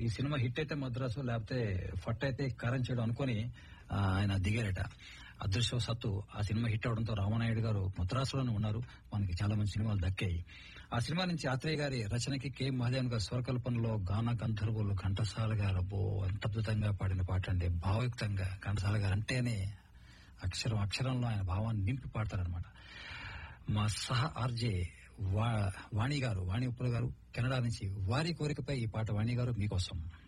ఈ cinema hit అయితే మద్రాసు లేకపోతే ఫట్ అయితే కారం చేయడం అనుకుని ఆ, ఆయన దిగారట అదృష్టవశాత్తు ఆ సినిమా హిట్ అవడంతో రామనాయుడు గారు మద్రాసులోనే ఉన్నారు మనకి చాలా మంచి సినిమాలు దక్కాయి ఆ సినిమా నుంచి ఆత్రేయ గారి రచనకి కె మహాదేవన్ గారి స్వరకల్పనలో గాన గంధర్వులు ఘంటసాల గారు అబ్బో ఎంత అద్భుతంగా పాడిన పాట అండి భావయుక్తంగా ఘంటసాల గారు అంటేనే అక్షరం అక్షరంలో ఆయన భావాన్ని నింపి పాడతారనమాట మా సహ ఆర్జే వా- వాణి గారు వాణి ఉప్పుల గారు కెనడా నుంచి వారి కోరికపై ఈ పాట వాణి గారు మీకోసం